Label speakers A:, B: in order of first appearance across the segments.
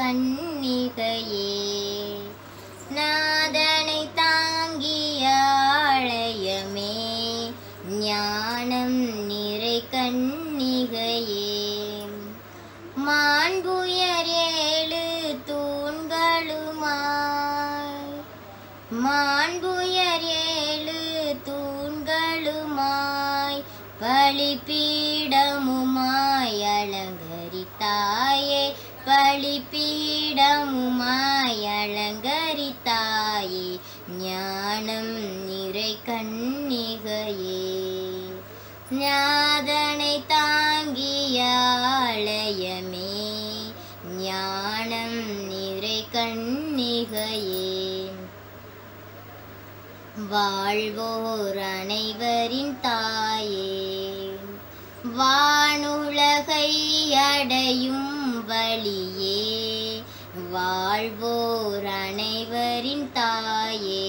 A: கன்னிகையே நாதனை தாங்கிய ஆலயமே ஞானம் நிறை கன்னிகையே மாண்புயர் ஏழு தூண்களுமாய் மாண்புயர் ஏழு தூண்களுமாய் பலிபீடமுமாய் அலங்கரித்தாயே பலிபீடமுமாய் அலங்கரித்தாயே ஞானம் நிறை கன்னிகையே ஞாதனை தாங்கிய ஆலயமே ஞானம் நிறை கன்னிகையே வாழ்வோர் அனைவரின் தாயே வானுலகை அடையும் வழியே வாழ்வோர் அனைவரின் தாயே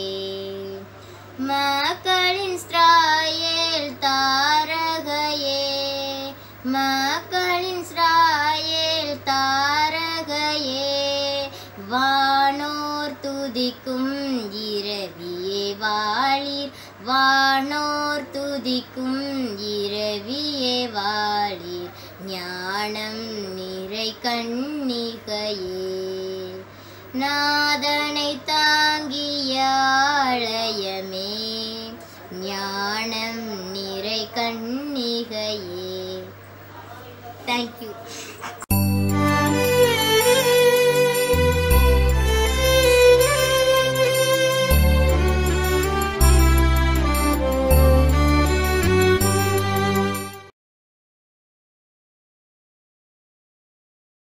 A: மக்களின் ஸ்ராயேல் தாரகையே மக்களின் ஸ்ராயேல் தாரகையே வானோர் துதிக்கும் இரவியே வாளிர் வானோர் துதிக்கும் இரவியே வாளிர் ஞானம் நிறை கன்னிகையே நாதனை தாங்கிய ஆலயமே ஞானம் நிறை கன்னிகையே தேங்க்யூ